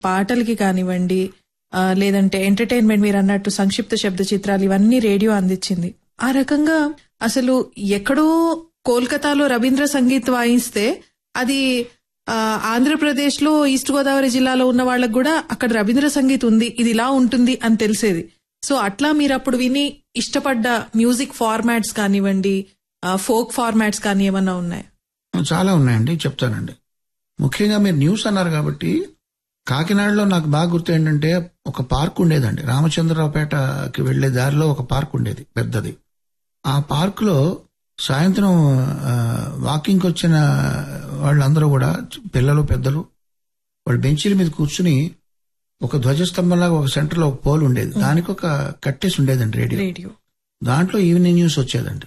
పాటలకి కానివ్వండి ఆ, లేదంటే ఎంటర్టైన్మెంట్ మీరు అన్నట్టు సంక్షిప్త శబ్ద చిత్రాలు ఇవన్నీ రేడియో అందించింది ఆ రకంగా అసలు ఎక్కడో కోల్కతాలో రవీంద్ర సంగీత్ వాయిస్తే అది ఆ, ఆంధ్రప్రదేశ్ లో ఈస్ట్ గోదావరి జిల్లాలో ఉన్న వాళ్ళకు కూడా అక్కడ రవీంద్ర సంగీత్ ఉంది ఇది ఇలా ఉంటుంది అని తెలిసేది సో అట్లా మీరు అప్పుడు విని ఇష్టపడ్డ మ్యూజిక్ ఫార్మాట్స్ కానివ్వండి ఫోక్ ఫార్మాట్స్ కానీ ఏమన్నా ఉన్నాయి చాలా ఉన్నాయండి చెప్తానండి ముఖ్యంగా మీరు న్యూస్ అన్నారు కాబట్టి కాకినాడలో నాకు బాగా గుర్తు ఏంటంటే ఒక పార్క్ ఉండేదండి రామచంద్రరావుపేటకి వెళ్లే దారిలో ఒక పార్క్ ఉండేది పెద్దది ఆ పార్క్ లో సాయంత్రం ఆ, వాకింగ్కి వచ్చిన వాళ్ళందరూ కూడా పిల్లలు పెద్దలు వాళ్ళు బెంచీల మీద కూర్చుని ఒక ధ్వజస్తంభంలాగా ఒక సెంటర్ లో ఒక పోల్ ఉండేది దానికి ఒక కట్టేసి ఉండేదండి రేడియో రేడియో దాంట్లో ఈవినింగ్ న్యూస్ వచ్చేదండి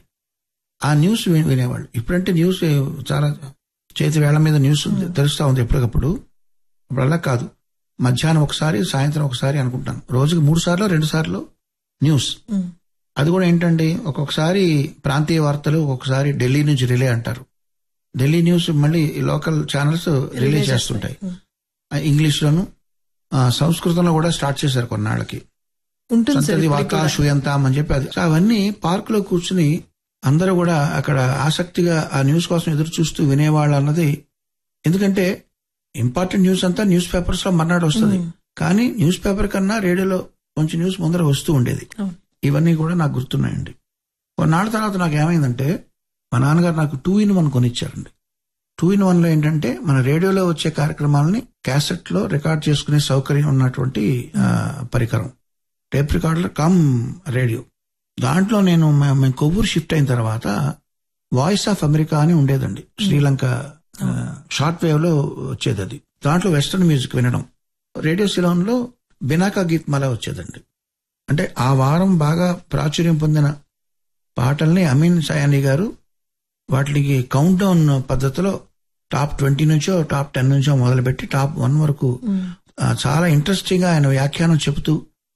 ఆ న్యూస్ వి- వినేవాళ్ళు ఇప్పుడంటే న్యూస్ చాలా చేతి వేళ్ల మీద న్యూస్ తెలుస్తా ఉంది ఎప్పటికప్పుడు ఇప్పుడు అలా కాదు మధ్యాహ్నం ఒకసారి సాయంత్రం ఒకసారి అనుకుంటాను రోజుకి మూడు సార్లు రెండు సార్లు న్యూస్ ఉమ్, అది కూడా ఏంటండి ఒక్కొక్కసారి ప్రాంతీయ వార్తలు ఒక్కొక్కసారి ఢిల్లీ నుంచి రిలే అంటారు ఢిల్లీ న్యూస్ మళ్ళీ లోకల్ ఛానల్స్ రిలే చేస్తుంటాయి ఉమ్. ఆ, ఇంగ్లీష్ లోను ఆ, సంస్కృతంలో కూడా స్టార్ట్ చేశారు కొన్నాళ్ళకి ఉంటుంది సార్ సంతతి ఇప్పటికి కూడా. వాకా శూయంతాం అని చెప్పి అది సో అవన్నీ పార్క్ లో కూర్చుని అందరూ కూడా అక్కడ ఆసక్తిగా ఆ న్యూస్ కోసం ఎదురు చూస్తూ వినేవాళ్ళు అన్నది ఎందుకంటే ఇంపార్టెంట్ న్యూస్ అంతా న్యూస్ పేపర్స్ లో మర్నాడు వస్తుంది ఉమ్. కానీ న్యూస్ పేపర్ కన్నా రేడియోలో కొంచెం న్యూస్ ముందర వస్తూ ఉండేది అవును. ఇవన్నీ కూడా నాకు గుర్తున్నాయండి కొన్నాళ్ళ తర్వాత నాకు ఏమైందంటే మా నాన్నగారు నాకు టూ ఇన్ వన్ కొనిచ్చారండి టూ ఇన్ వన్ లో ఏంటంటే మన రేడియోలో వచ్చే కార్యక్రమాలని క్యాసెట్ లో రికార్డ్ చేసుకునే సౌకర్యం ఉన్నటువంటి ఆ, పరికరం టేప్ రికార్డర్ కమ్ రేడియో దాంట్లో నేను మే- మేము కొవ్వూరు షిఫ్ట్ అయిన తర్వాత వాయిస్ ఆఫ్ అమెరికా అని ఉండేదండి శ్రీలంక ఆ, షార్ట్ వేవ్ లో వచ్చేది అది దాంట్లో వెస్టర్న్ మ్యూజిక్ వినడం రేడియో సిలోన్ లో బినాకా గీత్ మలా వచ్చేదండి అంటే ఆ వారం బాగా ప్రాచుర్యం పొందిన పాటల్ని అమీన్ సయానీ గారు వాటికి కౌంట్ డౌన్ పద్ధతిలో టాప్ ట్వంటీ నుంచో టాప్ టెన్ నుంచో మొదలుపెట్టి టాప్ వన్ వరకు ఉమ్, ఆ, చాలా ఇంట్రెస్టింగ్ గా ఆయన వ్యాఖ్యానం చెబుతూ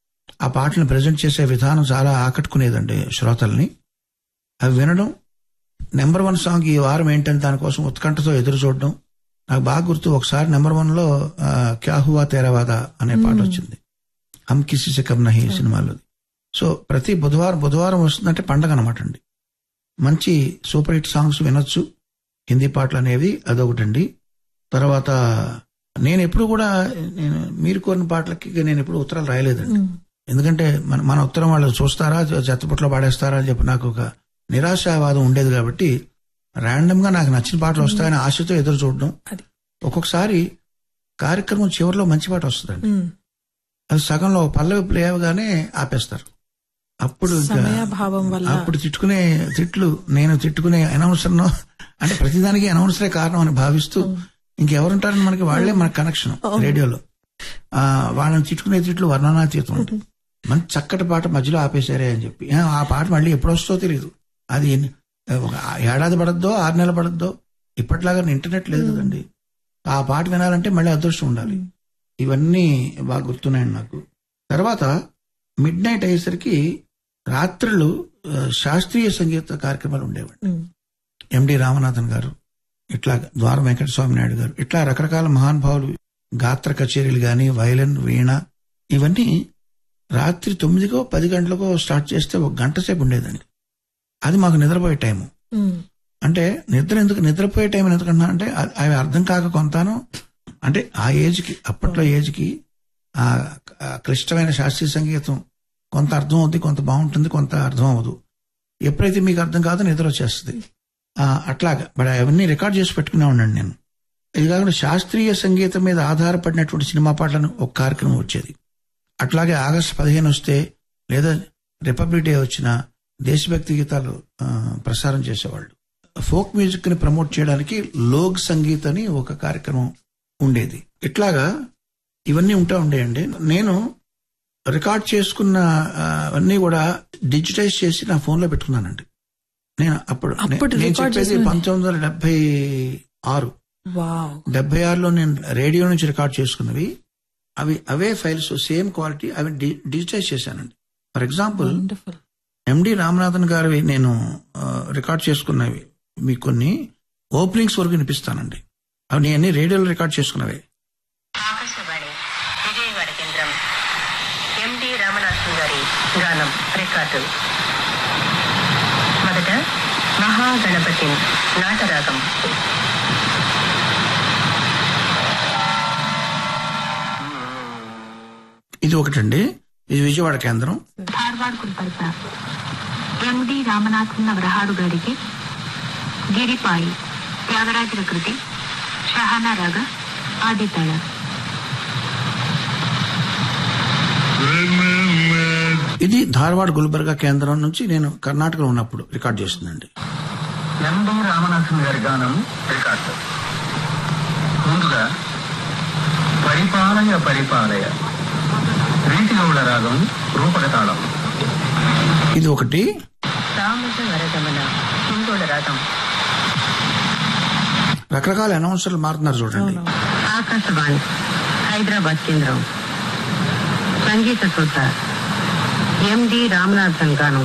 ఆ పాటను ప్రజెంట్ చేసే విధానం చాలా ఆకట్టుకునేదండి శ్రోతల్ని అవి వినడం నెంబర్ వన్ సాంగ్ ఈ వారం ఏంటని దానికోసం ఉత్కంఠతో ఎదురు చూడడం నాకు బాగా గుర్తు ఒకసారి నెంబర్ వన్ లో ఆ, క్యా హువా తేరవాదా అనే పాట వచ్చింది హమ్ కిసి సే కబ్ నహీ సినిమాలో సో ప్రతి బుధవారం బుధవారం వస్తుందంటే పండగ అనమాట అండి మంచి సూపర్ హిట్ సాంగ్స్ వినొచ్చు హిందీ పాటలు అనేవి అదొకటండి తర్వాత నేను ఎప్పుడు కూడా నేను మీరు కోరిన పాటలకి నేను ఎప్పుడు ఉత్తరాలు రాయలేదండి ఉమ్, ఎందుకంటే మన మన ఉత్తరం వాళ్ళు చూస్తారా చెత్తపుట్లో పాడేస్తారా అని చెప్పి నాకు ఒక నిరాశావాదం ఉండేది కాబట్టి ర్యాండమ్ గా నాకు నచ్చిన పాటలు వస్తాయని ఆశతో ఎదురు చూడడం అది. ఒక్కొక్కసారి కార్యక్రమం చివరిలో మంచి పాట వస్తుందండి ఉమ్. అది సగంలో పల్లవి ప్లే అవగానే ఆపేస్తారు అప్పుడు ఇంకా- సమయాభావం వల్ల అప్పుడు తిట్టుకునే తిట్లు నేను తిట్టుకునే అనౌన్సర్ అంటే ప్రతిదానికి అనౌన్సరే కారణం అని భావిస్తూ ఇంకెవరుంటారని మనకి వాళ్లే మన కనెక్షన్ అవును. రేడియోలో ఆ వాళ్ళని తిట్టుకునే తిట్లు వర్ణనాతీతం ఉంటాయి మంచి చక్కటి పాట మధ్యలో ఆపేశారే అని చెప్పి ఆ, ఆ పాట మళ్ళీ ఎప్పుడు వస్తుందో తెలియదు అది ఎన్ని- ఒక ఏడాది పడద్దో ఆరు నెలలు పడద్దో ఇప్పటిలాగా ఇంటర్నెట్ లేదు కదండి ఆ పాట వినాలంటే మళ్ళీ అదృష్టం ఉండాలి ఇవన్నీ బాగా గుర్తున్నాయండి నాకు తర్వాత మిడ్ నైట్ అయ్యేసరికి రాత్రులు ఆ, శాస్త్రీయ సంగీత కార్యక్రమాలు ఉండేవండి ఉమ్, ఎండి రామనాథన్ గారు ఇట్లా ద్వారం వెంకట స్వామి నాయుడు గారు ఇట్లా రకరకాల మహానుభావులు గాత్ర కచేరీలు గాని వైలన్ వీణ ఇవన్నీ రాత్రి తొమ్మిదికో పది గంటలకో స్టార్ట్ చేస్తే ఒక గంట సేపు ఉండేదండి అది మాకు నిద్రపోయే టైము ఉమ్, అంటే నిద్ర ఎందుకు నిద్రపోయే టైం ఎందుకన్నా అంటే అ- అవి అర్థం కాక కొంతాను అంటే ఆ ఏజ్ కి అప్పట్లో ఏజ్ కి ఆ ఆ క్లిష్టమైన శాస్త్రీయ సంగీతం కొంత అర్థం అవుద్ది కొంత బాగుంటుంది కొంత అర్థం అవ్వదు ఎప్పుడైతే మీకు అర్థం కాదో నిద్ర వచ్చేస్తుంది ఆ, అట్లాగా బట్ అవన్నీ రికార్డ్ చేసి పెట్టుకునే ఉండండి నేను ఇది కాకుండా శాస్త్రీయ సంగీతం మీద ఆధారపడినటువంటి సినిమా పాటలను ఒక కార్యక్రమం వచ్చేది అట్లాగే ఆగస్టు పదిహేను వస్తే లేదా రిపబ్లిక్ డే వచ్చిన దేశభక్తి గీతాలు ఆ, ప్రసారం చేసేవాళ్ళు ఫోక్ మ్యూజిక్ ని ప్రమోట్ చేయడానికి లోక్ సంగీత్ అని ఒక కార్యక్రమం ఉండేది ఇట్లాగా ఇవన్నీ ఉంటా ఉండేయండి నేను రికార్డ్ చేసుకున్న ఆ, అన్నీ కూడా డిజిటైజ్ చేసి నా ఫోన్ లో పెట్టుకున్నానండి నేను అప్పుడు నే- అప్పుడు నేను రికార్డ్ చెప్పేది చేసినవి? పంతొమ్మిది వందల డెబ్బై ఆరు వావ్ డెబ్బై ఆరులో నేను రేడియో నుంచి రికార్డ్ చేసుకున్నవి అవి అవే ఫైల్స్ సేమ్ క్వాలిటీ అవి డి- డిజిటైజ్ చేశానండి for example wonderful M D Ramanathan గారివి నేను ఆ, రికార్డ్ చేసుకున్నవి మీకు కొన్ని ఓపెనింగ్స్ వరకు వినిపిస్తానండి అవి నేను అన్ని రేడియోలో రికార్డ్ చేసుకున్నవే ఆకాశవాణి విజయవాడ కేంద్రం ఎండి రామనాథన్ గారి గానం రికార్డు మొదట మహాగణపతి నాటరాగం ఇది ఒకటండి ఇది విజయవాడ కేంద్రం ಧಾರವಾಡ ಕುರಿತ ಎಂಡಿ ರಾಮನಾಥನ್ ಅವರ ಹಾಡುಗಾರಿಕೆ ಗಿರಿಪಾಯಿ ತ್ಯಾಗರಾಜರ ಕೃತಿ ಶಹನ ರಾಗ ಆದಿತಾಳ ఇది ధార్వాడ్ గుల్బర్గా కేంద్రం నుంచి నేను కర్ణాటకలో ఉన్నప్పుడు రికార్డ్ చేస్తుందండి ఎండి రామనాథన్ గారి గానం రికార్డు ముందుగా పరిపాలయ పరిపాలయ రీతిగౌళ రాగం రూపక తాళం ఇది ఒకటి ತಾಮಸ ವರಗಮನ ಹಿಂಗೋಳ ರಾಗಂ రకరకాల అనౌన్సర్లు మారుతున్నారు చూడండి ఆకాశవాణి హైదరాబాద్ కేంద్రం సంగీత సూత ఎండి రామనాథన్ గానం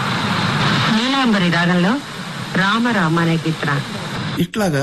నీలాంబరి రాగంలో రామ రామ అనే కీర్తన ఇట్లాగా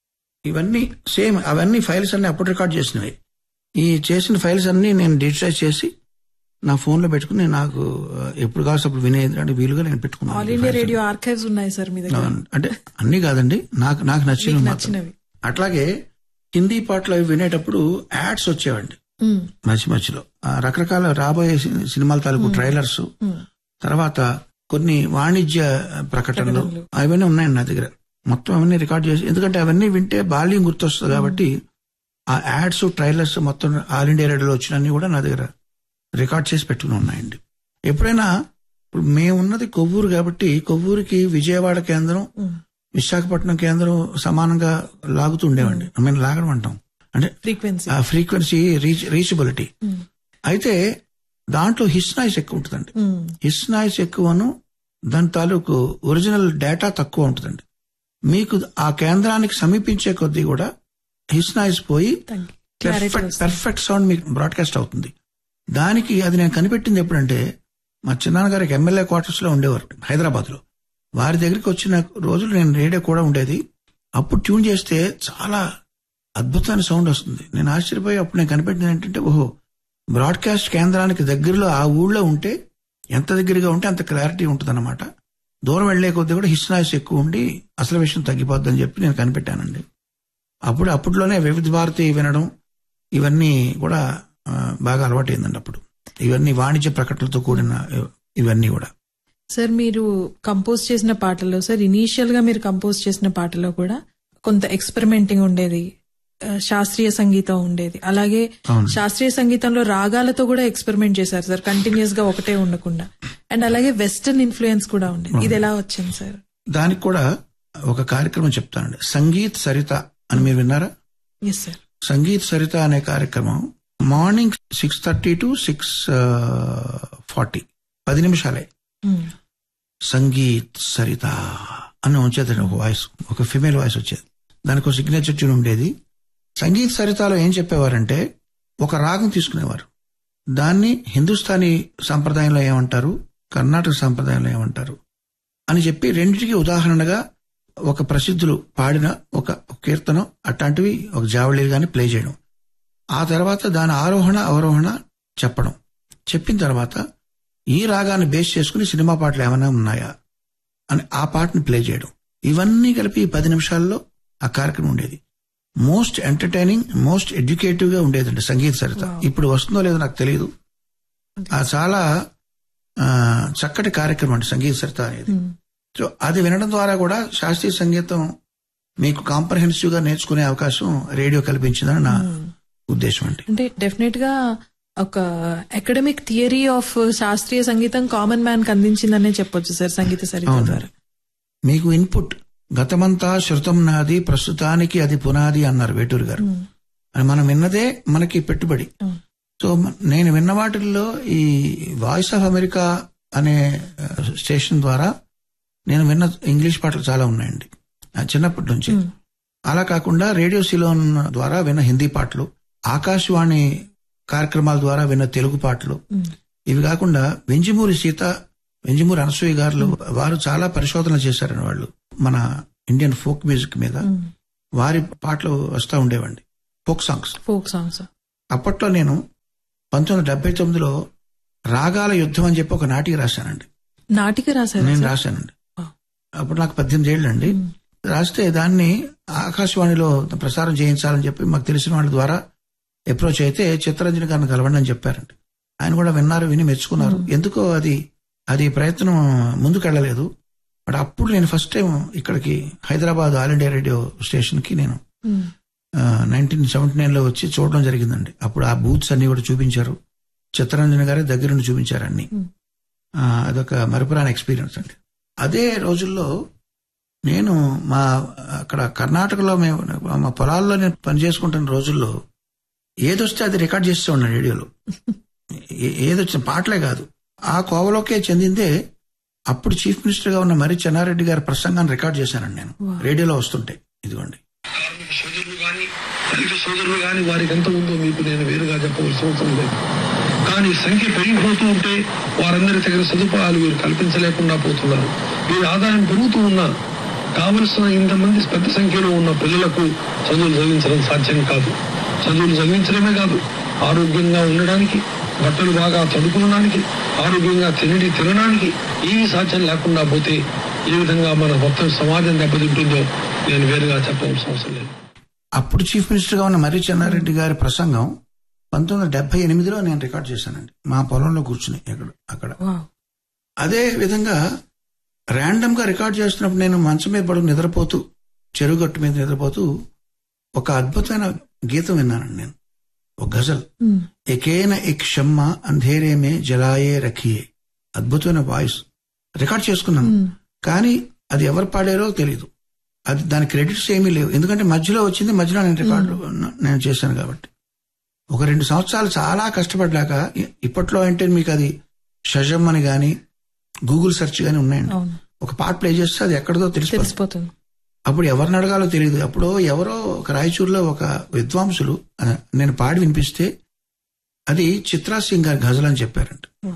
ఇవన్నీ సేమ్ అవన్నీ ఫైల్స్ అన్ని అప్పుడు రికార్డ్ చేసినవి ఈ చేసిన ఫైల్స్ అన్ని నేను డిజిటైజ్ చేసి నా ఫోన్ లో పెట్టుకుని నాకు ఆ, ఎప్పుడు కావాల్సి అప్పుడు వినేది వీలుగా నేను పెట్టుకున్నాను ఆల్ ఈ ఇండియా files రేడియో ఆర్కైవ్స్ ఉన్నాయి సార్ మీ దగ్గర అవును. అంటే అన్ని కాదండి నాకు నాకు నచ్చినవి మీకు మాత్రం నచ్చినవి అట్లాగే హిందీ పాటలు అవి వినేటప్పుడు యాడ్స్ వచ్చేవండి ఉమ్, మధ్య మధ్యలో ఆ రకరకాల రాబోయే సి- సినిమాల తాలూకు ట్రైలర్స్ ఉమ్. తర్వాత కొన్ని వాణిజ్య ప్రకటనలు ప్రకటనలు. అవన్నీ ఉన్నాయండి నా దగ్గర మొత్తం అవన్నీ రికార్డ్ చేసి ఎందుకంటే అవన్నీ వింటే బాల్యం గుర్తొస్తుంది కాబట్టి ఆ యాడ్స్ ట్రైలర్స్ మొత్తం ఆల్ ఇండియా రేడియోలో వచ్చినన్ని కూడా నా దగ్గర రికార్డ్ చేసి పెట్టుకుని ఉన్నాయండి ఎప్పుడైనా ఇప్పుడు మేమున్నది కొవ్వూరు కాబట్టి కొవ్వూరుకి విజయవాడ కేంద్రం ఉమ్. విశాఖపట్నం కేంద్రం సమానంగా లాగుతూ ఉండేవండి ఐ మీన్ లాగడం అంటాం అంటే ఫ్రీక్వెన్సీ ఆ ఫ్రీక్వెన్సీ రీచ్ రీచబిలిటీ ఉమ్, అయితే దాంట్లో హిస్ నాయిస్ ఎక్కువ ఉంటుందండి ఉమ్, హిస్ నాయిస్ ఎక్కువను దాని తాలూకు ఒరిజినల్ డేటా తక్కువ ఉంటుందండి మీకు ఆ కేంద్రానికి సమీపించే కొద్దీ కూడా హిస్ నాయిస్ పోయి తగ్గి క్లారిటీ పెర్ఫెక్ట్ వస్తుంది పెర్ఫెక్ట్ సౌండ్ మీకు బ్రాడ్కాస్ట్ అవుతుంది దానికి అది నేను కనిపెట్టింది ఎప్పుడంటే మా చిన్నాన్నగారికి ఎమ్మెల్యే క్వార్టర్స్ లో ఉండేవారు హైదరాబాద్ లో వారి దగ్గరికి వచ్చిన రోజులు నేను రేడియో కూడా ఉండేది అప్పుడు ట్యూన్ చేస్తే చాలా అద్భుతమైన సౌండ్ వస్తుంది నేను ఆశ్చర్యపోయి అప్పుడు నేను కనిపెట్టింది ఏంటంటే ఓహో బ్రాడ్కాస్ట్ కేంద్రానికి దగ్గరలో ఆ ఊళ్ళో ఉంటే ఎంత దగ్గరగా ఉంటే అంత క్లారిటీ ఉంటుంది దూరం వెళ్లే కొద్దీ కూడా హిస్ నాయిస్ ఎక్కువ ఉండి అసలు విషయం తగ్గిపోద్దని చెప్పి నేను కనిపెట్టానండి అప్పుడు అప్పట్లోనే వివిధ భారతి వినడం ఇవన్నీ కూడా ఆ, బాగా అలవాటైందండి అప్పుడు ఇవన్నీ వాణిజ్య ప్రకటనలతో కూడిన ఇ- ఇవన్నీ కూడా సార్ మీరు కంపోజ్ చేసిన పాటల్లో సార్ ఇనీషియల్ గా మీరు కంపోజ్ చేసిన పాటలో కూడా కొంత ఎక్స్పెరిమెంటింగ్ ఉండేది ఆ, శాస్త్రీయ సంగీతం ఉండేది అలాగే అవును. శాస్త్రీయ సంగీతంలో రాగాలతో కూడా ఎక్స్పెరిమెంట్ చేశారు సార్ కంటిన్యూస్ గా ఒకటే ఉండకుండా అండ్ అలాగే వెస్టర్న్ ఇన్ఫ్లుయెన్స్ కూడా ఉండేది ఇది ఎలా వచ్చింది సార్ దానికి కూడా ఒక కార్యక్రమం చెప్తానండి సంగీత్ సరిత అని మీరు విన్నారా ఎస్ సార్ సంగీత్ సరిత అనే కార్యక్రమం morning six thirty to six forty పది నిమిషాలే సంగీత్ సరిత అని వచ్చేదండి ఒక వాయిస్ ఒక ఫిమేల్ వాయిస్ వచ్చేది దానికి ఒక సిగ్నేచర్ ట్యూన్ ఉండేది సంగీత్ సరితలో ఏం చెప్పేవారంటే ఒక రాగం తీసుకునేవారు దాన్ని హిందుస్థానీ సంప్రదాయంలో ఏమంటారు కర్ణాటక సంప్రదాయంలో ఏమంటారు అని చెప్పి రెండింటికి ఉదాహరణగా ఒక ప్రసిద్ధులు పాడిన ఒక కీర్తనం అట్లాంటివి ఒక జావళీలు గాని ప్లే చేయడం ఆ తర్వాత దాని ఆరోహణ అవరోహణ చెప్పడం చెప్పిన తర్వాత ఈ రాగాన్ని బేస్ చేసుకుని సినిమా పాటలు ఏమైనా ఉన్నాయా అని ఆ పాటని ప్లే చేయడం ఇవన్నీ కలిపి ఈ పది నిమిషాల్లో ఆ కార్యక్రమం ఉండేది మోస్ట్ ఎంటర్టైనింగ్ మోస్ట్ ఎడ్యుకేటివ్ గా ఉండేదండి సంగీత సరిత ఇప్పుడు వస్తుందో లేదో నాకు తెలియదు ఆ చాలా ఆ, చక్కటి కార్యక్రమం అండి సంగీత సరిత అనేది సో అది వినడం ద్వారా కూడా శాస్త్రీయ సంగీతం మీకు కాంప్రహెన్సివ్ గా నేర్చుకునే అవకాశం రేడియో కల్పించిందని నా ఉద్దేశం అండి అంటే డెఫినెట్ గా ఒక అకాడమిక్ థియరీ ఆఫ్ శాస్త్రీయ సంగీతం కామన్ మ్యాన్ కి అందించిందనే చెప్పొచ్చు సార్ సంగీత సరిత అవును. ద్వారా మీకు ఇన్పుట్ గతమంతా శృతం నాది ప్రస్తుతానికి అది పునాది అన్నారు వేటూరు గారు అని మనం విన్నదే మనకి పెట్టుబడి Mm. సో మ- నేను విన్న వాటిల్లో ఈ వాయిస్ ఆఫ్ అమెరికా అనే ఆ, స్టేషన్ ద్వారా నేను విన్న ఇంగ్లీష్ పాటలు చాలా ఉన్నాయండి ఆ, చిన్నప్పటి నుంచి అలా కాకుండా రేడియో సిలోన్ ద్వారా విన్న హిందీ పాటలు ఆకాశవాణి కార్యక్రమాల ద్వారా విన్న తెలుగు పాటలు ఇవి కాకుండా వెంజిమూరి సీత వెంజిమూరి అనసూయ గారు వారు చాలా పరిశోధనలు చేశారని వాళ్ళు మన ఇండియన్ ఫోక్ మ్యూజిక్ మీద వారి పాటలు వస్తూ ఉండేవండి ఫోక్ సాంగ్స్ ఫోక్ సాంగ్స్ అప్పట్లో నేను పంతొమ్మిది వందల డెబ్బై తొమ్మిదిలో రాగాల యుద్ధం అని చెప్పి ఒక నాటిక రాశానండి నాటిక రాశారు నేను రాశానండి ఆ. అప్పుడు నాకు పద్దెనిమిది ఏళ్ళండి రాస్తే దాన్ని ఆకాశవాణిలో ప్రసారం చేయించాలని చెప్పి మాకు తెలిసిన వాళ్ళ ద్వారా అప్రోచ్ అయితే చిత్తరంజన్ గారిని కలవండి అని చెప్పారండి ఆయన కూడా విన్నారు విని మెచ్చుకున్నారు ఎందుకో అది అది ప్రయత్నం ముందుకెళ్ళలేదు బట్ అప్పుడు నేను ఫస్ట్ టైం ఇక్కడికి Hyderabad all India radio station కి నేను ఉమ్, నైన్టీన్ సెవెంటీ నైన్ లో వచ్చి చూడడం జరిగిందండి అప్పుడు ఆ బూత్స్ అన్ని కూడా చూపించారు చిత్తరంజన్ గారే దగ్గర నుండి చూపించారు అన్ని Hmm. ఆ, అదొక మరపురాని ఎక్స్పీరియన్స్ అండి అదే రోజుల్లో నేను మా అక్కడ కర్ణాటకలో మేము మా పొలాల్లో నేను పనిచేసుకుంటున్న రోజుల్లో ఏదొస్తే అది రికార్డ్ చేస్తూ ఉన్నాను రేడియోలో ఏ- ఏదొచ్చిన పాటలే కాదు ఆ కోవలోకే చెందిందే అప్పుడు చీఫ్ మినిస్టర్ గా ఉన్న మరి చెన్నారెడ్డి గారి ప్రసంగాన్ని రికార్డ్ చేశానండి నేను Wow. రేడియోలో వస్తుంటే ఇదిగోండి కార్మిక సోదరులు గాని దళిత సోదరులు గాని వారికి ఎంత ఉందో మీకు నేను వేరుగా చెప్పవలసిన అవసరం లేదు కానీ సంఖ్య పెరిగిపోతూ ఉంటే వారందరి తగిన సదుపాయాలు వీరు కల్పించలేకుండా పోతున్నారు వీరి ఆదాయం పెరుగుతూ ఉన్నా కావలసిన ఇంతమంది పెద్ద సంఖ్యలో ఉన్న పిల్లలకు చదువులు చదివించడం సాధ్యం కాదు చదువులు చదివించడమే కాదు ఆరోగ్యంగా ఉండడానికి బట్టలు బాగా చదువుకోవడానికి ఆరోగ్యంగా తినడి తినడానికి ఏమీ సాధ్యం లేకుండా పోతే ఏ విధంగా మన మొత్తం సమాజం దెబ్బతింటుందో నేను వేరుగా చెప్పవలసిన అవసరం లేదు అప్పుడు చీఫ్ మినిస్టర్ గా ఉన్న మర్రి చెన్నారెడ్డి గారి ప్రసంగం పంతొమ్మిది వందల డెబ్బై ఎనిమిదిలో నేను రికార్డ్ చేశానండి మా పొలంలో కూర్చుని ఎక్కడ అక్కడ వావ్. అదే విధంగా ర్యాండమ్ గా రికార్డ్ చేస్తున్నప్పుడు నేను మంచం మీద పడుకుని నిద్రపోతూ చెరువు గట్టు మీద నిద్రపోతూ ఒక అద్భుతమైన గీతం విన్నానండి నేను ఒక గజల్ ఉమ్, ఎకేన ఎక్ షమ్మ అంధేరే మే జలాయే రఖియే అద్భుతమైన వాయిస్ రికార్డ్ చేసుకున్నాను ఉమ్, కానీ అది ఎవరు పాడారో తెలియదు అది దాని క్రెడిట్స్ ఏమీ లేవు ఎందుకంటే మధ్యలో వచ్చింది మధ్యలో నేను రికార్డు నేను చేశాను కాబట్టి ఒక రెండు సంవత్సరాలు చాలా కష్టపడ్డాక ఇ- ఇప్పట్లో అంటే మీకు అది షజమ్ అని గాని గూగుల్ సెర్చ్ గాని ఉన్నాయండి అవును ఒక పాట ప్లే చేస్తే అది ఎక్కడదో తెలిసిపోతుంది తెలిసిపోతుంది అప్పుడు ఎవరిని అడగాలో తెలియదు అప్పుడు ఎవరో ఒక రాయచూరులో ఒక విద్వాంసులు ఆ, నేను పాడి వినిపిస్తే అది చిత్రా సింగ్ గారి గజల్ అని చెప్పారంట Hmm.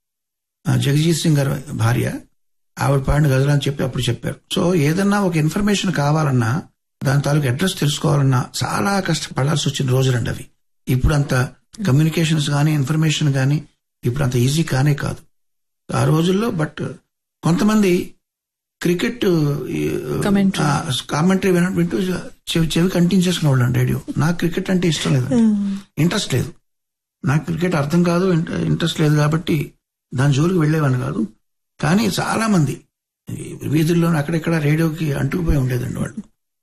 ఆ, జగజీత్ సింగ్ గారి భార్య ఆవిడ పాడిన గజల్ అని చెప్పి అప్పుడు చెప్పారు సో ఏదన్నా ఒక ఇన్ఫర్మేషన్ కావాలన్నా దాని తాలూకు అడ్రస్ తెలుసుకోవాలన్నా చాలా కష్టపడాల్సి వచ్చిన రోజులండి అవి ఇప్పుడు అంత కమ్యూనికేషన్స్ కానీ ఇన్ఫర్మేషన్ కానీ ఇప్పుడు అంత ఈజీ కానే కాదు ఆ రోజుల్లో బట్ కొంతమంది క్రికెట్ Commentary. కామెంటరీ వింటూ చెవి చెవి కంటించేసుకునే వాళ్ళం రేడియో నాకు క్రికెట్ అంటే ఇష్టం లేదు ఇంట్రెస్ట్ లేదు నాకు క్రికెట్ అర్థం కాదు ఇంట- ఇంట్రెస్ట్ లేదు కాబట్టి దాని జోలికి వెళ్ళేవాడిని కాదు కానీ చాలా మంది ఈ వీధుల్లో అక్కడిక్కడ రేడియోకి అంటుకుపోయి ఉండేదండి వాళ్ళు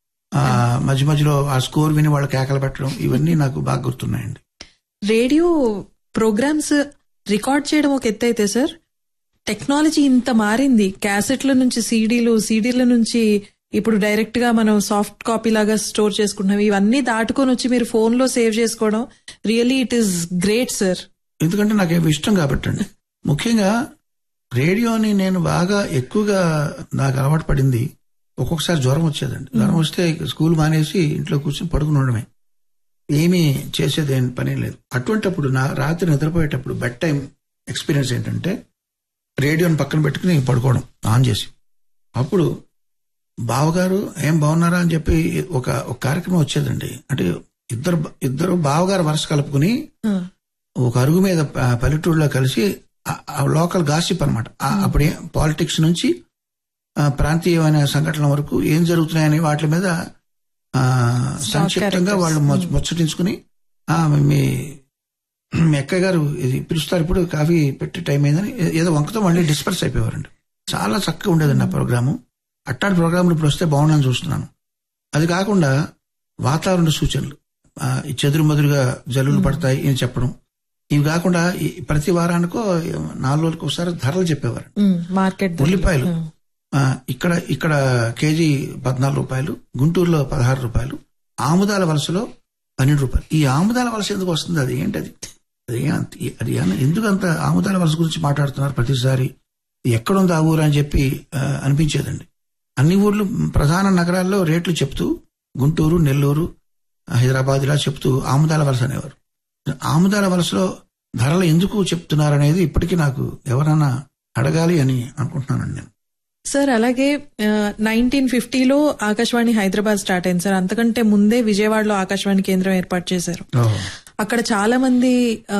ఆ మధ్య మధ్యలో ఆ స్కోర్ విని వాళ్ళు కేకలు పెట్టడం ఇవన్నీ నాకు బాగా గుర్తున్నాయండి రేడియో ప్రోగ్రామ్స్ రికార్డ్ చేయడం ఒక ఎత్తు అయితే సార్ టెక్నాలజీ ఇంత మారింది క్యాసెట్ల నుంచి సీడీలు సీడీల నుంచి ఇప్పుడు డైరెక్ట్ గా మనం సాఫ్ట్ కాపీ లాగా స్టోర్ చేసుకుంటున్నాం ఇవన్నీ దాటుకొని వచ్చి మీరు ఫోన్ లో సేవ్ చేసుకోవడం really it is great sir ఎందుకంటే నాకు ఇవి ఇష్టం కాబట్టి అండి ముఖ్యంగా రేడియోని నేను బాగా ఎక్కువగా నాకు అలవాటు పడింది ఒక్కొక్కసారి జ్వరం వచ్చేదండి జ్వరం వస్తే స్కూల్ మానేసి ఇంట్లో కూర్చొని పడుకుని ఉండడమే ఏమీ చేసేది ఏం పని లేదు అటువంటప్పుడు నా రాత్రి నిద్రపోయేటప్పుడు బెడ్ టైం ఎక్స్పీరియన్స్ ఏంటంటే రేడియోని పక్కన పెట్టుకుని పడుకోవడం ఆన్ చేసి అప్పుడు బావగారు ఏం బాగున్నారా అని చెప్పి ఒక ఒక కార్యక్రమం వచ్చేదండి అంటే ఇద్దరు ఇద్దరు బావగారు వరుస కలుపుకుని ఒక అరుగు మీద ప- పల్లెటూరులో కలిసి ఆ- ఆ లోకల్ గాసిప్ అనమాట అప్పుడే పాలిటిక్స్ నుంచి ఆ, ప్రాంతీయమైన సంఘటనల వరకు ఏం జరుగుతున్నాయని వాటి మీద ఆ, సంక్షిప్తంగా characters. వాళ్ళు ముచ్చ- ముచ్చటించుకుని ఆ, మీ మీ అక్కయ్య గారు ఇది పిలుస్తారు ఇప్పుడు కాఫీ పెట్టి టైం అయిందని ఏ- ఏదో వంకతో మళ్ళీ డిస్పర్స్ అయిపోయేవారండి చాలా చక్కగా ఉండేదండి ఆ ప్రోగ్రాము అట్టాటి ప్రోగ్రాములు ఇప్పుడు వస్తే బాగుండని చూస్తున్నాను అది కాకుండా వాతావరణ సూచనలు ఆ, ఈ చెదురు మదురుగా జల్లులు పడతాయి అని చెప్పడం ఇవి కాకుండా ఈ ప్రతి వారానికో నాలుగు రోజులకు ఒకసారి ధరలు చెప్పేవారు మార్కెట్ ఉల్లిపాయలు ఆ, ఇక్కడ ఇక్కడ కేజీ పద్నాలుగు రూపాయలు గుంటూరులో పదహారు రూపాయలు ఆముదాల వలసలో పన్నెండు రూపాయలు ఈ ఆముదాల వలస ఎందుకు వస్తుంది అది ఏంటది అది ఏ- అది ఏ- ఎందుకు అంత ఆముదాల వలస గురించి మాట్లాడుతున్నారు ప్రతిసారి ఎక్కడుంది ఆ ఊరు అని చెప్పి ఆ, అనిపించేదండి అన్ని ఊర్లు ప్రధాన నగరాల్లో రేట్లు చెప్తూ గుంటూరు నెల్లూరు హైదరాబాద్ ఇలా చెప్తూ ఆముదాల వలస అనేవారు ఆముదాల వలసలో ధరలు ఎందుకు చెప్తున్నారనేది ఇప్పటికీ నాకు ఎవరన్నా అడగాలి అని అనుకుంటున్నానండి నేను సార్ అలాగే నైన్టీన్ ఫిఫ్టీలో ఆకాశవాణి హైదరాబాద్ స్టార్ట్ అయింది సార్ అంతకంటే ముందే విజయవాడలో ఆకాశవాణి కేంద్రం ఏర్పాటు చేశారు ఓహో అక్కడ చాలా మంది ఆ,